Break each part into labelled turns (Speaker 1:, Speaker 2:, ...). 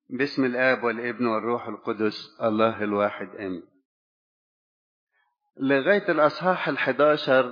Speaker 1: باسم الآب والابن والروح القدس الله الواحد آمين لغاية الأصحاح الحداشر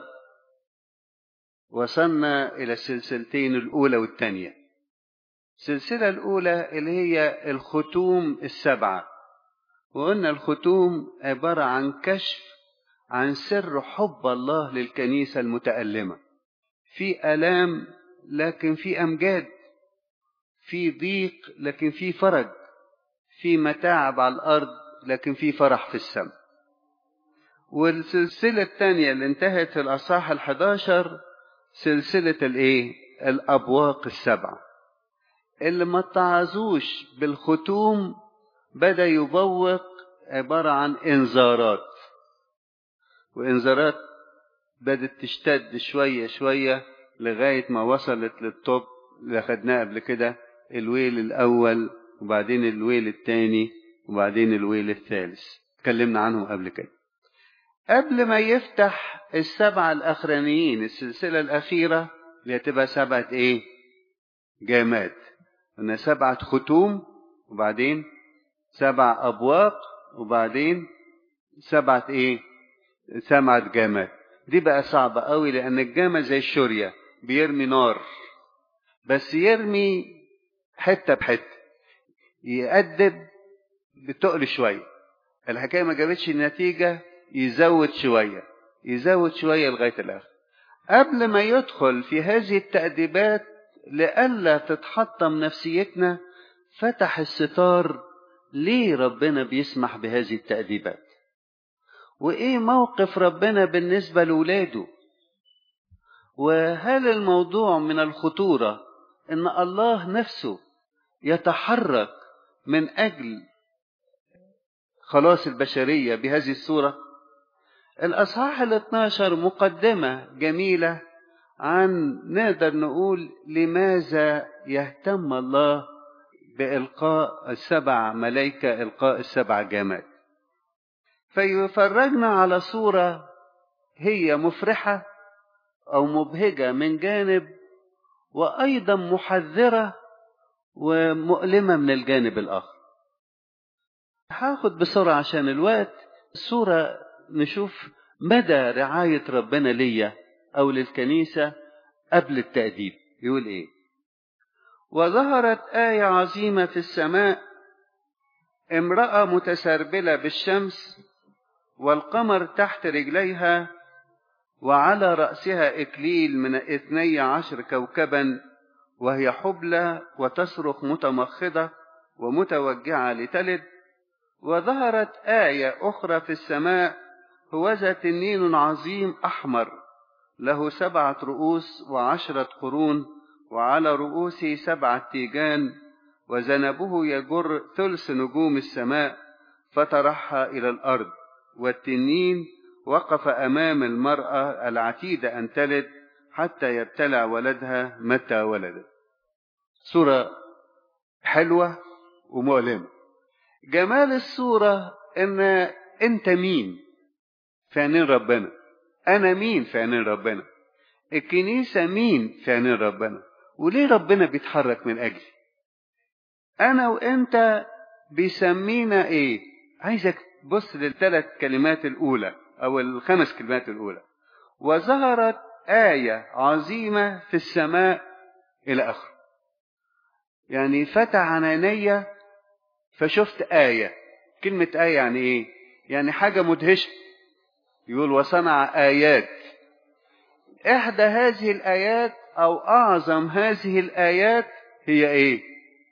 Speaker 1: وصلنا إلى السلسلتين الأولى والثانية السلسلة الأولى اللي هي الختوم السبعة وقلنا الختوم عبارة عن كشف عن سر حب الله للكنيسة المتألمة في آلام لكن في أمجاد في ضيق لكن في فرج في متاعب على الأرض لكن في فرح في السماء والسلسلة الثانية اللي انتهت في الأصحاح الحداشر سلسلة الإيه؟ الأبواق السبعة اللي ما اتعظوش بالختوم بدأ يبوق عبارة عن إنذارات وإنذارات بدأت تشتد شوية شوية لغاية ما وصلت للطب اللي خدناه قبل كده الويل الأول وبعدين الويل الثاني وبعدين الويل الثالث اتكلمنا عنهم قبل كده قبل ما يفتح السبعة الأخرانيين السلسلة الأخيرة اللي هتبقى سبعة إيه؟ جامات قلنا سبعة ختوم وبعدين سبع أبواق وبعدين سبعة إيه؟ سبعة جامات دي بقى صعبة قوي لأن الجامة زي الشورية بيرمي نار بس يرمي حتة بحتة يأدب بتقل شوية الحكاية ما جابتش النتيجة يزود شوية يزود شوية لغاية الآخر قبل ما يدخل في هذه التأديبات لئلا تتحطم نفسيتنا فتح الستار ليه ربنا بيسمح بهذه التأديبات وإيه موقف ربنا بالنسبة لولاده وهل الموضوع من الخطورة إن الله نفسه يتحرك من أجل خلاص البشرية بهذه الصورة الأصحاح ال 12 مقدمة جميلة عن نقدر نقول لماذا يهتم الله بإلقاء السبع ملائكة إلقاء السبع جامات فيفرجنا على صورة هي مفرحة أو مبهجة من جانب وأيضا محذرة ومؤلمة من الجانب الآخر هاخد بسرعة عشان الوقت الصورة نشوف مدى رعاية ربنا ليا أو للكنيسة قبل التأديب يقول إيه وظهرت آية عظيمة في السماء امرأة متسربلة بالشمس والقمر تحت رجليها وعلى رأسها إكليل من اثني عشر كوكبا وهي حبلى وتصرخ متمخضة ومتوجعة لتلد وظهرت آية أخرى في السماء هوذا تنين عظيم أحمر له سبعة رؤوس وعشرة قرون وعلى رؤوسه سبعة تيجان وذنبه يجر ثلث نجوم السماء فطرحها إلى الأرض والتنين وقف أمام المرأة العتيدة أن تلد حتى يبتلع ولدها متى ولدت صورة حلوة ومؤلمة جمال الصورة إن أنت مين في عينين ربنا أنا مين في عينين ربنا الكنيسة مين في عينين ربنا وليه ربنا بيتحرك من أجلي أنا وأنت بيسمينا إيه عايزك تبص للثلاث كلمات الأولى أو الخمس كلمات الأولى وظهرت آية عظيمة في السماء إلى آخره يعني فتح عن عيني فشفت آية كلمة آية يعني إيه؟ يعني حاجة مدهشة يقول وصنع آيات إحدى هذه الآيات أو أعظم هذه الآيات هي إيه؟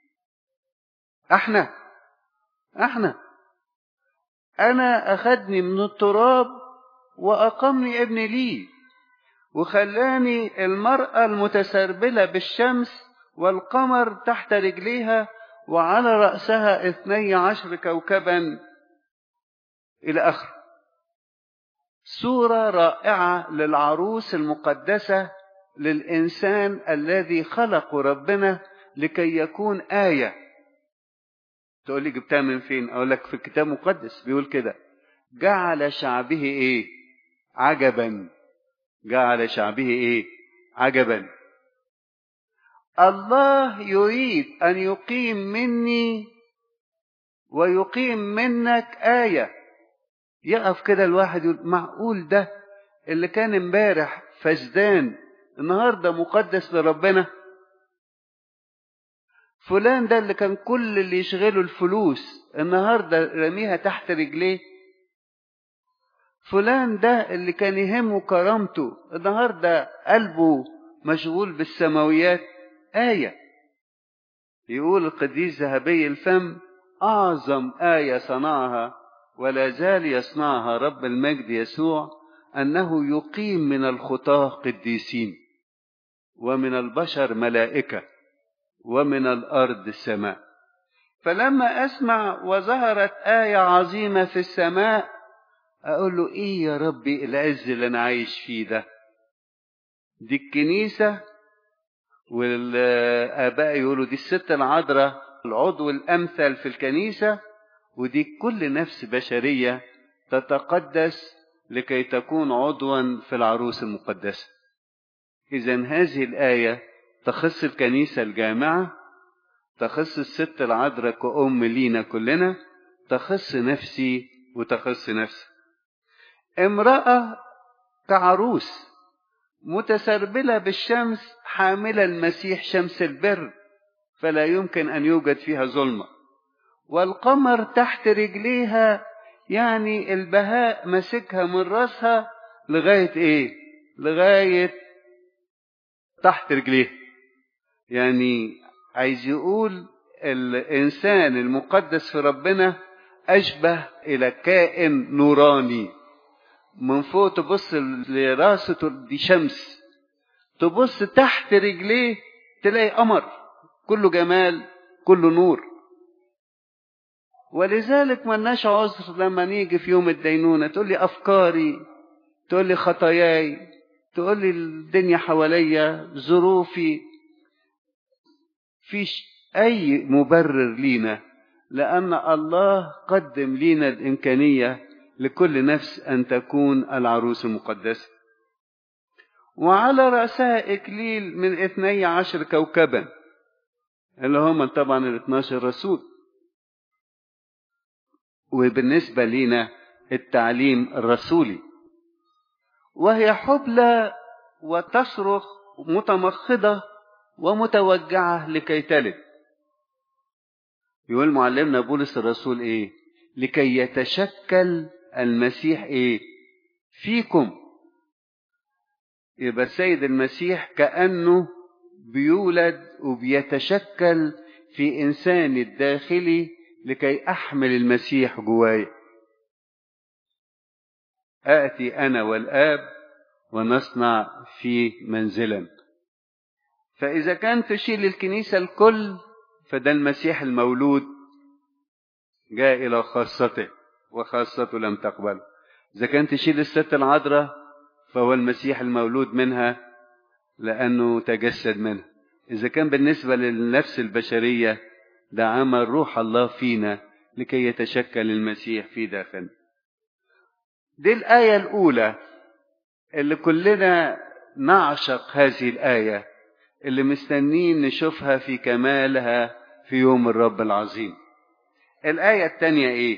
Speaker 1: إحنا إحنا أنا أخدني من التراب وأقامني ابن لي وخلاني المرأة المتسربلة بالشمس والقمر تحت رجليها وعلى رأسها اثني عشر كوكبا إلى آخر صورة رائعة للعروس المقدسة للإنسان الذي خلقه ربنا لكي يكون آية تقول لي جبتها من فين أقول لك في الكتاب المقدس بيقول كده جعل شعبه إيه عجبا جعل شعبه إيه عجبا الله يريد أن يقيم مني ويقيم منك آية يقف كده الواحد يقول معقول ده اللي كان امبارح فسدان النهارده مقدس لربنا فلان ده اللي كان كل اللي يشغله الفلوس النهارده رميها تحت رجليه فلان ده اللي كان يهمه كرامته النهارده قلبه مشغول بالسماويات آية يقول القديس ذهبي الفم أعظم آية صنعها ولا زال يصنعها رب المجد يسوع أنه يقيم من الخطاة قديسين ومن البشر ملائكة ومن الأرض السماء فلما أسمع وظهرت آية عظيمة في السماء أقول له إيه يا ربي العز اللي أنا عايش فيه ده دي الكنيسة والآباء يقولوا دي الست العذراء العضو الأمثل في الكنيسة ودي كل نفس بشرية تتقدس لكي تكون عضوا في العروس المقدسة إذا هذه الآية تخص الكنيسة الجامعة تخص الست العذراء كأم لينا كلنا تخص نفسي وتخص نفسي امرأة كعروس متسربلة بالشمس حاملة المسيح شمس البر فلا يمكن أن يوجد فيها ظلمة والقمر تحت رجليها يعني البهاء ماسكها من راسها لغاية ايه لغاية تحت رجليها يعني عايز يقول الإنسان المقدس في ربنا أشبه إلى كائن نوراني من فوق تبص لراسه دي شمس تبص تحت رجليه تلاقي قمر كله جمال كله نور ولذلك ملناش عذر لما نيجي في يوم الدينونة تقول لي أفكاري تقول لي خطاياي تقول لي الدنيا حواليا ظروفي فيش أي مبرر لينا لأن الله قدم لينا الإمكانية لكل نفس أن تكون العروس المقدسة وعلى رأسها إكليل من اثني عشر كوكبا اللي هم طبعا ال 12 رسول وبالنسبة لنا التعليم الرسولي وهي حبلى وتصرخ متمخضة ومتوجعة لكي تلد يقول معلمنا بولس الرسول ايه لكي يتشكل المسيح ايه فيكم يبقى السيد المسيح كأنه بيولد وبيتشكل في إنساني الداخلي لكي أحمل المسيح جواي آتي أنا والآب ونصنع فيه منزلا فإذا كان تشيل الكنيسة الكل فده المسيح المولود جاء إلى خاصته وخاصته لم تقبل إذا كان تشيل الست العذراء فهو المسيح المولود منها لأنه تجسد منها إذا كان بالنسبة للنفس البشرية ده عمل روح الله فينا لكي يتشكل المسيح في داخلنا دي الآية الأولى اللي كلنا نعشق هذه الآية اللي مستنين نشوفها في كمالها في يوم الرب العظيم الآية الثانية إيه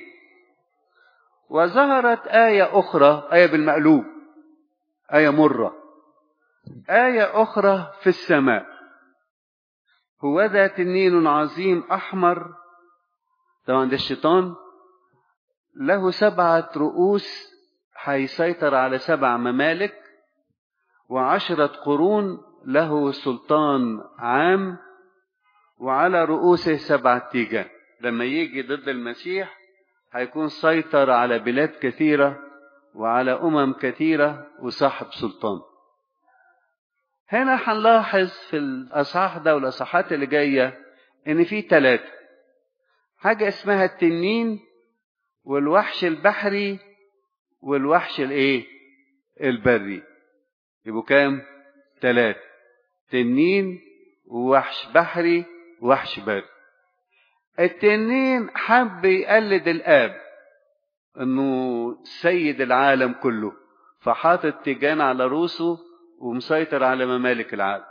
Speaker 1: وظهرت آية أخرى آية بالمقلوب آية مرة آية أخرى في السماء هو ذا تنين عظيم أحمر طبعا ده الشيطان له سبعة رؤوس هيسيطر على سبع ممالك وعشرة قرون له سلطان عام وعلى رؤوسه سبعة تيجان لما يجي ضد المسيح هيكون سيطر على بلاد كثيرة وعلى أمم كثيرة وصاحب سلطان هنا هنلاحظ في الأصحاح ده والأصحاحات اللي جاية إن في ثلاثة حاجة اسمها التنين والوحش البحري والوحش الإيه؟ البري يبقوا كام؟ ثلاثة تنين ووحش بحري ووحش بري التنين حب يقلد الآب إنه سيد العالم كله فحاطط تيجان على روسه ومسيطر على ممالك العالم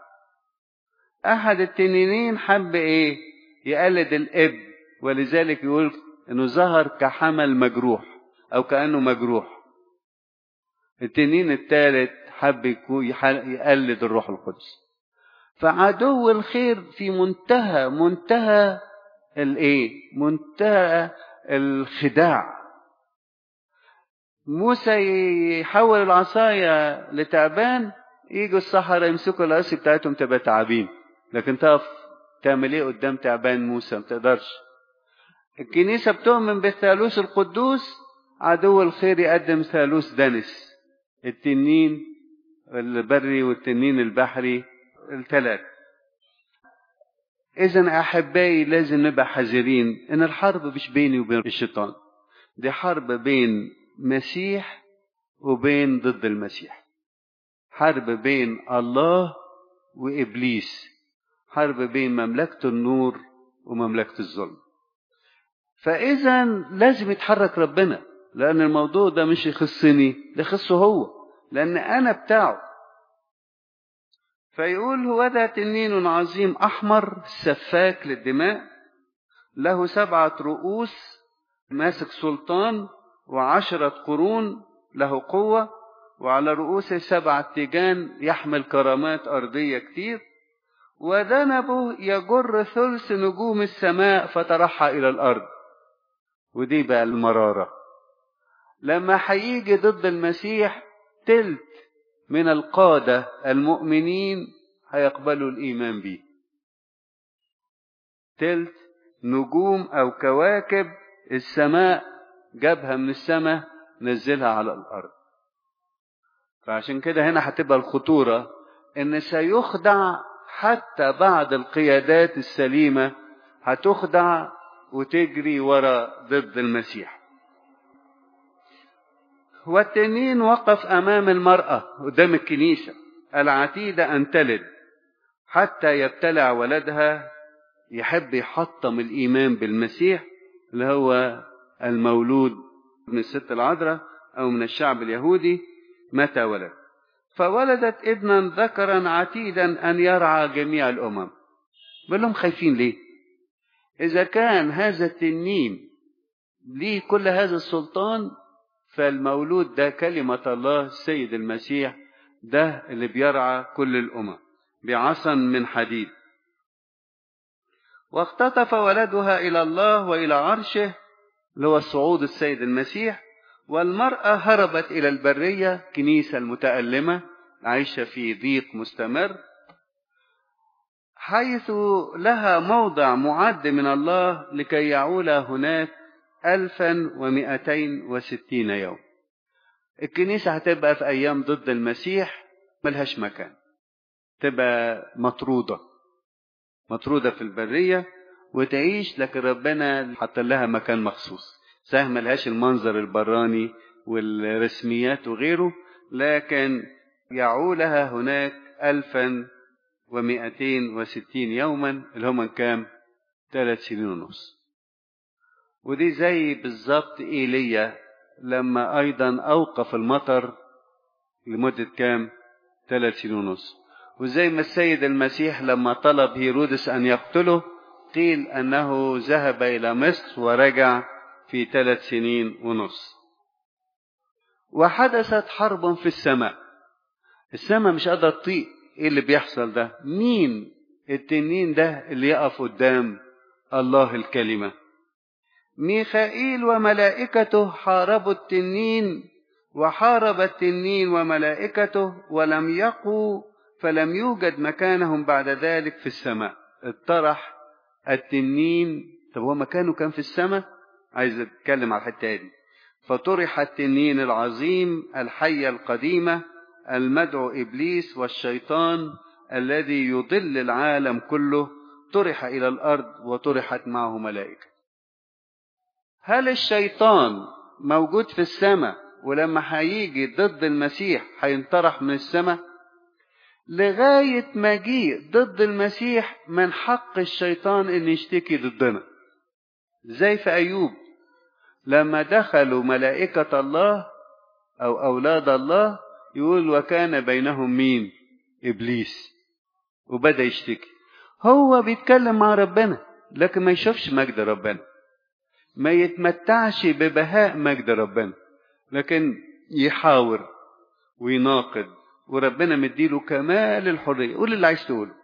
Speaker 1: أحد التنينين حب إيه يقلد الإب ولذلك يقول انه ظهر كحمل مجروح او كانه مجروح التنين الثالث حب يقلد الروح القدس فعدو الخير في منتهى منتهى الايه منتهى الخداع موسى يحول العصاية لتعبان يجوا السحرة يمسكوا العصي بتاعتهم تبقى تعابين لكن تقف تعمل ايه قدام تعبان موسى ما تقدرش الكنيسة بتؤمن بالثالوث القدوس عدو الخير يقدم ثالوث دنس التنين البري والتنين البحري الثلاث إذا أحبائي لازم نبقى حذرين إن الحرب مش بيني وبين الشيطان دي حرب بين مسيح وبين ضد المسيح حرب بين الله وإبليس حرب بين مملكة النور ومملكة الظلم فإذا لازم يتحرك ربنا لأن الموضوع ده مش يخصني ده يخصه هو لأن أنا بتاعه فيقول هو ذا تنين عظيم أحمر سفاك للدماء له سبعة رؤوس ماسك سلطان وعشرة قرون له قوة وعلى رؤوسه سبعة تيجان يحمل كرامات أرضية كتير وذنبه يجر ثلث نجوم السماء فترحى إلى الأرض ودي بقى المرارة لما هيجي ضد المسيح تلت من القادة المؤمنين هيقبلوا الإيمان به تلت نجوم أو كواكب السماء جابها من السماء نزلها على الأرض فعشان كده هنا هتبقى الخطورة إن سيخدع حتى بعض القيادات السليمة هتخدع وتجري ورا ضد المسيح والتنين وقف أمام المرأة قدام الكنيسة العتيدة أن تلد حتى يبتلع ولدها يحب يحطم الإيمان بالمسيح اللي هو المولود من الست العذراء أو من الشعب اليهودي متى ولد فولدت ابنا ذكرا عتيدا أن يرعى جميع الأمم بقول لهم خايفين ليه إذا كان هذا التنين ليه كل هذا السلطان فالمولود ده كلمة الله السيد المسيح ده اللي بيرعى كل الأمم بعصا من حديد واختطف ولدها إلى الله وإلى عرشه اللي هو صعود السيد المسيح والمرأة هربت إلى البرية كنيسة المتألمة عايشة في ضيق مستمر حيث لها موضع معد من الله لكي يعول هناك ألفا ومئتين وستين يوم الكنيسة هتبقى في أيام ضد المسيح ملهاش مكان تبقى مطرودة مطرودة في البرية وتعيش لكن ربنا حط لها مكان مخصوص صحيح ملهاش المنظر البراني والرسميات وغيره لكن يعولها هناك ألفا ومئتين وستين يوما اللي هم كام ثلاث سنين ونص ودي زي بالظبط ايليا لما ايضا اوقف المطر لمدة كام ثلاث سنين ونص وزي ما السيد المسيح لما طلب هيرودس ان يقتله قيل انه ذهب الى مصر ورجع في ثلاث سنين ونص وحدثت حرب في السماء السماء مش قادرة تطيق ايه اللي بيحصل ده مين التنين ده اللي يقف قدام الله الكلمه ميخائيل وملائكته حاربوا التنين وحارب التنين وملائكته ولم يقوا فلم يوجد مكانهم بعد ذلك في السماء اطرح التنين طب هو مكانه كان في السماء عايز اتكلم على الحته دي فطرح التنين العظيم الحيه القديمه المدعو ابليس والشيطان الذي يضل العالم كله طرح الى الارض وطرحت معه ملائكه هل الشيطان موجود في السماء ولما هيجي ضد المسيح هينطرح من السماء لغاية مجيء ضد المسيح من حق الشيطان ان يشتكي ضدنا زي في ايوب لما دخلوا ملائكة الله او اولاد الله يقول وكان بينهم مين ابليس وبدأ يشتكي هو بيتكلم مع ربنا لكن ما يشوفش مجد ربنا ما يتمتعش ببهاء مجد ربنا لكن يحاور ويناقض وربنا مديله كمال الحرية قول اللي عايز تقوله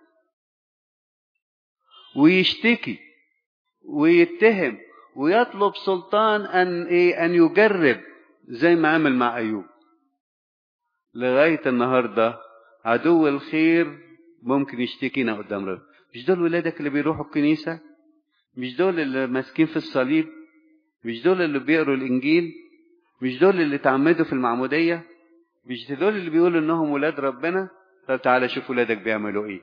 Speaker 1: ويشتكي ويتهم ويطلب سلطان أن إيه أن يجرب زي ما عمل مع أيوب لغاية النهاردة عدو الخير ممكن يشتكينا قدام ربنا مش دول ولادك اللي بيروحوا الكنيسة مش دول اللي ماسكين في الصليب مش دول اللي بيقروا الإنجيل مش دول اللي تعمدوا في المعمودية مش دول اللي بيقولوا إنهم ولاد ربنا طب تعالى شوف ولادك بيعملوا إيه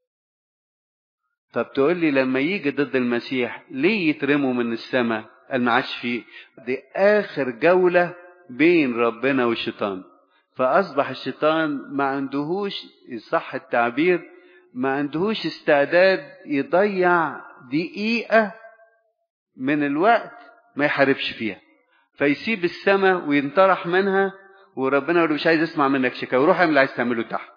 Speaker 1: طب تقول لي لما يجي ضد المسيح ليه يترموا من السماء قال ما عادش فيه دي آخر جولة بين ربنا والشيطان فأصبح الشيطان ما عندهوش صح التعبير ما عندهوش استعداد يضيع دقيقة من الوقت ما يحاربش فيها فيسيب السماء وينطرح منها وربنا يقول مش عايز اسمع منك شكاوى روح اعمل اللي عايز تعمله تحت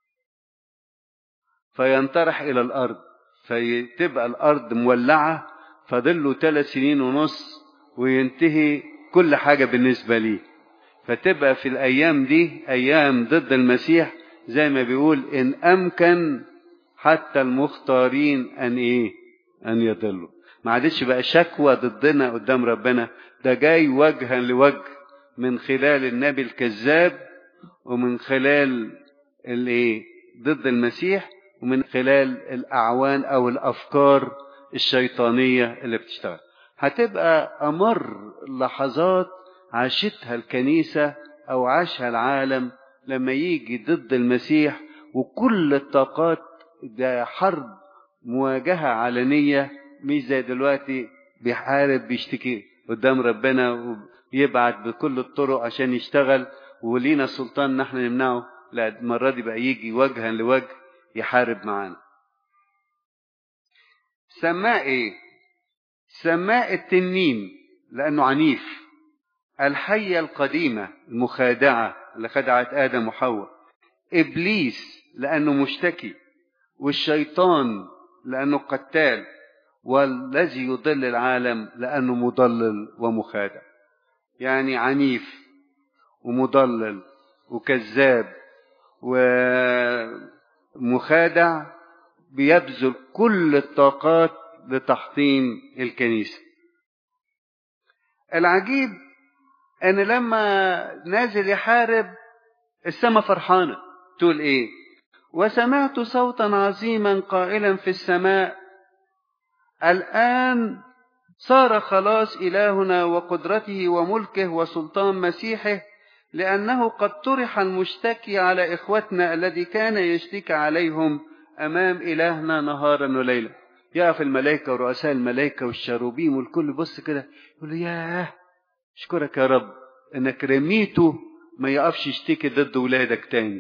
Speaker 1: فينطرح الى الارض فتبقى الارض مولعه فاضل ثلاث سنين ونص وينتهي كل حاجه بالنسبه ليه فتبقى في الايام دي ايام ضد المسيح زي ما بيقول ان امكن حتى المختارين ان ايه ان يضلوا ما عادتش بقى شكوى ضدنا قدام ربنا ده جاي وجها لوجه من خلال النبي الكذاب ومن خلال الايه ضد المسيح ومن خلال الاعوان او الافكار الشيطانيه اللي بتشتغل هتبقى امر لحظات عاشتها الكنيسه او عاشها العالم لما يجي ضد المسيح وكل الطاقات ده حرب مواجهه علنيه مش زي دلوقتي بيحارب بيشتكي قدام ربنا ويبعت بكل الطرق عشان يشتغل ولينا سلطان نحن نمنعه لا المرة دي بقى يجي وجها لوجه يحارب معانا سماه ايه سماه التنين لانه عنيف الحية القديمة المخادعة اللي خدعت آدم وحواء إبليس لأنه مشتكي والشيطان لأنه قتال والذي يضل العالم لأنه مضلل ومخادع يعني عنيف ومضلل وكذاب ومخادع بيبذل كل الطاقات لتحطيم الكنيسة العجيب ان لما نازل يحارب السماء فرحانة تقول ايه وسمعت صوتا عظيما قائلا في السماء الآن صار خلاص إلهنا وقدرته وملكه وسلطان مسيحه لأنه قد طرح المشتكي على إخوتنا الذي كان يشتكي عليهم أمام إلهنا نهارا وليلا يقف الملائكة ورؤساء الملائكة والشروبيم والكل بص كده يقول ياه اشكرك يا رب انك رميته ما يقفش يشتكي ضد ولادك تاني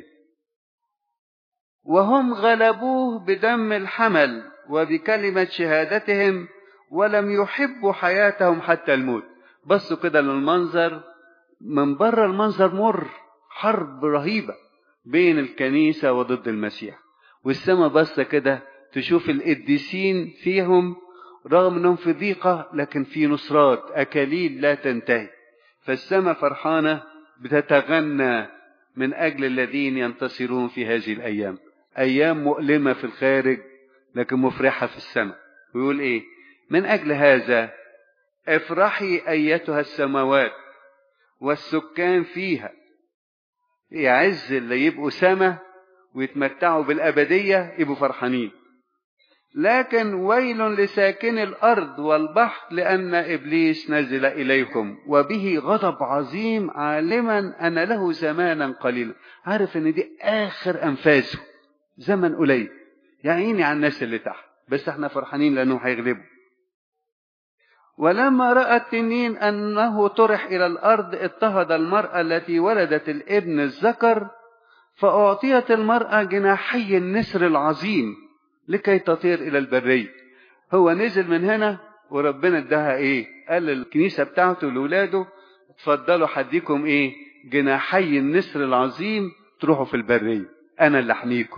Speaker 1: وهم غلبوه بدم الحمل وبكلمة شهادتهم ولم يحبوا حياتهم حتى الموت بصوا كده للمنظر من بره المنظر مر حرب رهيبة بين الكنيسة وضد المسيح والسماء بصة كده تشوف القديسين فيهم رغم انهم في ضيقة لكن في نصرات أكاليل لا تنتهي فالسماء فرحانة بتتغنى من أجل الذين ينتصرون في هذه الأيام أيام مؤلمة في الخارج لكن مفرحة في السماء ويقول إيه من أجل هذا افرحي أيتها السماوات والسكان فيها يعز اللي يبقوا سما ويتمتعوا بالأبدية يبقوا فرحانين لكن ويل لساكن الأرض والبحر لأن إبليس نزل إليكم وبه غضب عظيم عالما أن له زمانا قليلا عارف أن دي آخر أنفاسه زمن قليل يعيني على الناس اللي تحت بس احنا فرحانين لأنه هيغلبوا ولما رأى التنين أنه طرح إلى الأرض اضطهد المرأة التي ولدت الابن الذكر فأعطيت المرأة جناحي النسر العظيم لكي تطير إلى البرية هو نزل من هنا وربنا اداها ايه قال للكنيسة بتاعته لولاده اتفضلوا حديكم ايه جناحي النسر العظيم تروحوا في البرية انا اللي احميكم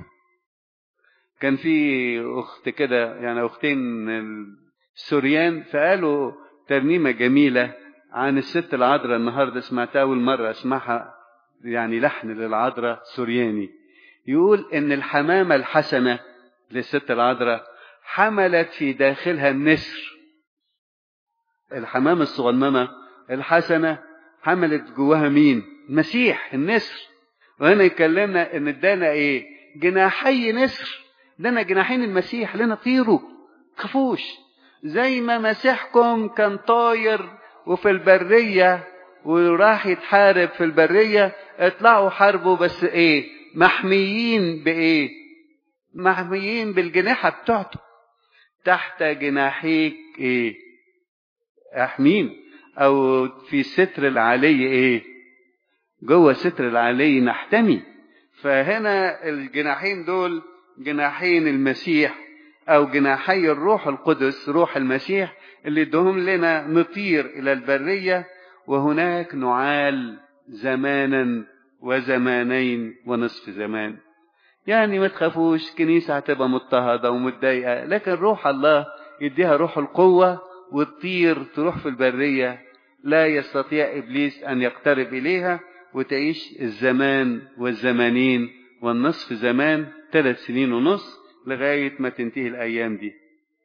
Speaker 1: كان في اخت كده يعني اختين سوريان فقالوا ترنيمة جميلة عن الست العذراء النهاردة سمعتها أول مرة أسمعها يعني لحن للعذراء سورياني يقول إن الحمامة الحسنة للست العذراء حملت في داخلها النسر الحمامة الصغننة الحسنة حملت جواها مين المسيح النسر وهنا يكلمنا ان ادانا ايه جناحي نسر ادانا جناحين المسيح لنا طيروا تخافوش زي ما مسيحكم كان طاير وفي البرية وراح يتحارب في البرية اطلعوا حاربوا بس ايه محميين بايه محميين بالجناحة بتاعته تحت جناحيك ايه احمين او في ستر العلي ايه جوه ستر العلي نحتمي فهنا الجناحين دول جناحين المسيح او جناحي الروح القدس روح المسيح اللي ادهم لنا نطير الى البريه وهناك نعال زمانا وزمانين ونصف زمان يعني ما تخافوش كنيسة هتبقى مضطهدة ومتضايقة لكن روح الله يديها روح القوة وتطير تروح في البرية لا يستطيع إبليس أن يقترب إليها وتعيش الزمان والزمانين والنصف زمان ثلاث سنين ونص لغاية ما تنتهي الأيام دي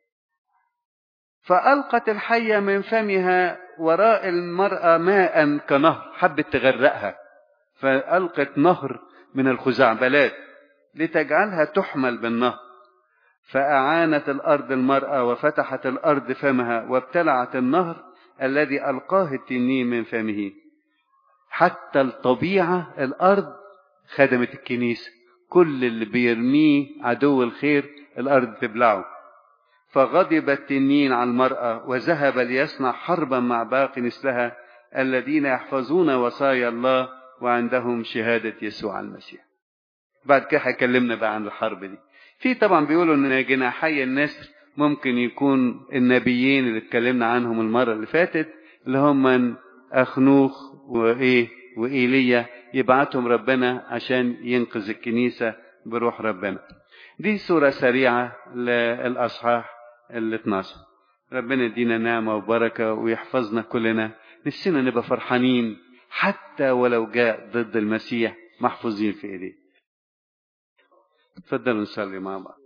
Speaker 1: فألقت الحية من فمها وراء المرأة ماء كنهر حبت تغرقها فألقت نهر من الخزعبلات لتجعلها تحمل بالنهر فأعانت الأرض المرأة وفتحت الأرض فمها وابتلعت النهر الذي ألقاه التنين من فمه حتى الطبيعة الأرض خدمت الكنيسة كل اللي بيرميه عدو الخير الأرض تبلعه فغضب التنين على المرأة وذهب ليصنع حربا مع باقي مثلها الذين يحفظون وصايا الله وعندهم شهادة يسوع المسيح بعد كده هيكلمنا بقى عن الحرب دي في طبعا بيقولوا ان جناحي النسر ممكن يكون النبيين اللي اتكلمنا عنهم المرة اللي فاتت اللي هم أخنوخ وإيه وإيليا يبعتهم ربنا عشان ينقذ الكنيسة بروح ربنا دي صورة سريعة للأصحاح ال 12 ربنا يدينا نعمة وبركة ويحفظنا كلنا نفسنا نبقى فرحانين حتى ولو جاء ضد المسيح محفوظين في ايديه تفضلوا نصلي مع بعض